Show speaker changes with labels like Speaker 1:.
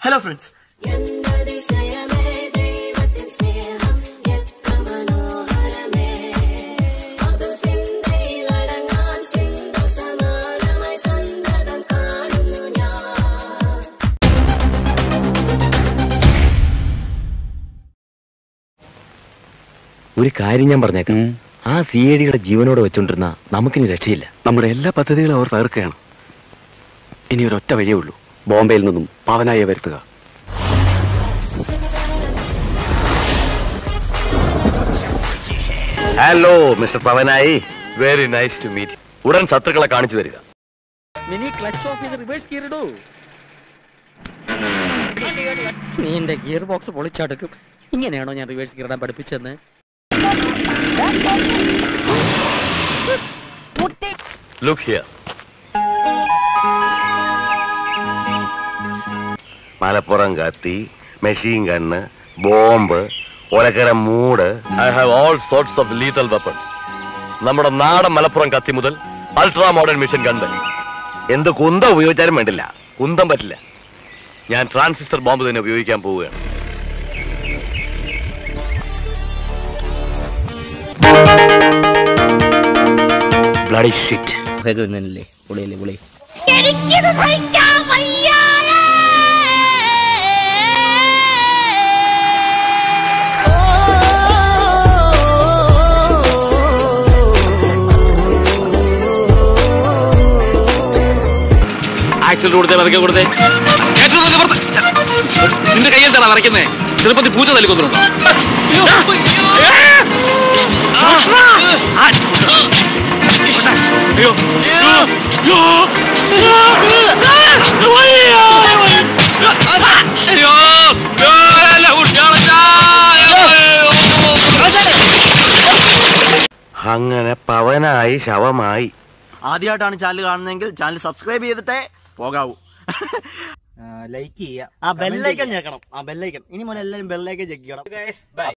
Speaker 1: Hello friends
Speaker 2: എന്നതിശയമേ ദൈവത്തിൻ സ്നേഹം എത്ര മനോഹരമേ അതു ചിന്തയിലടങ്ങാൻ സിന്ധു സമാനമായി സന്തതം കാണുന്നു ഞാൻ
Speaker 3: ഒരു കാര്യം ഞാൻ പറഞ്ഞേക്കാം ആ സി ഐ ഡിയുടെ ജീവനോട് വെച്ചോണ്ടിരുന്ന നമുക്കിനി രക്ഷയില്ല
Speaker 4: നമ്മുടെ എല്ലാ പദ്ധതികളും അവർ തകർക്കുകയാണ് ഇനി ഒരൊറ്റ വഴിയേ ഉള്ളൂ ബോംബെയിൽ നിന്നും പവനായെ വരുത്തുക
Speaker 3: hello mister Pavanayi very nice to meet ഉടൻ ശത്രുക്കളെ കാണിച്ചു തരിക
Speaker 5: മിനി ക്ലച്ച് ഓഫ് ചെയ്ത് റിവേഴ്സ് ഗിയർ ഇടൂ നീ എന്റെ ഗിയർ ബോക്സ് പൊളിച്ചടുക്കും ഇങ്ങനെയാണോ ഞാൻ റിവേഴ്സ് ഗിയർ ഇടാൻ പഠിപ്പിച്ചെന്ന്
Speaker 3: ലുക്ക് ഹിയർ മലപ്പുറം കത്തി മെഷീൻ ഗണ്ണ് ബോംബ് ഒലക്കര മൂട് I have all sorts of lethal weapons നമ്മുടെ നാടൻ മലപ്പുറം കത്തി മുതൽ അൾട്രാ മോഡേൺ മിഷൻ ഗൺ വരെ എന്ത് കുന്തം ഉപയോഗിച്ചാലും വേണ്ടില്ല കുന്തം പറ്റില്ല ഞാൻ ട്രാൻസിസ്റ്റർ ബോംബ് തന്നെ ഉപയോഗിക്കാൻ പോവുകയാണ് ബ്ലഡി ഷിറ്റ്
Speaker 5: പൊളിയല്ലേ പൊളി
Speaker 4: ആക്സിഡന്റ് കൊടുത്തേ പതുക്കെ കൊടുത്തേ ഏറ്റവും പതുക്കെ പുറത്ത്. നിന്റെ കയ്യിൽ തന്നെ വരയ്ക്കുന്നേ ചെറുപ്പത്തിൽ പൂച്ച തല്ലിക്കൊന്നുണ്ടോ അയ്യോ അയ്യോ അയ്യോ അല്ല കുട്ടിയാളച്ചാ
Speaker 3: അങ്ങനെ പവനായി ശവമായി
Speaker 1: ആദ്യമായിട്ടാണ് ചാനൽ കാണുന്നതെങ്കിൽ ചാനൽ സബ്സ്ക്രൈബ് ചെയ്തിട്ടേ പോകാവൂ
Speaker 5: ലൈക്ക് ചെയ്യുക
Speaker 1: ആ ബെല്ലൈക്കൺ ഞെക്കണം ആ ബെല്ലൈക്കൺ ഇനി മുതൽ എല്ലാവരും ബെല്ലൈക്കൺ ചെക്ക് ചെയ്യണം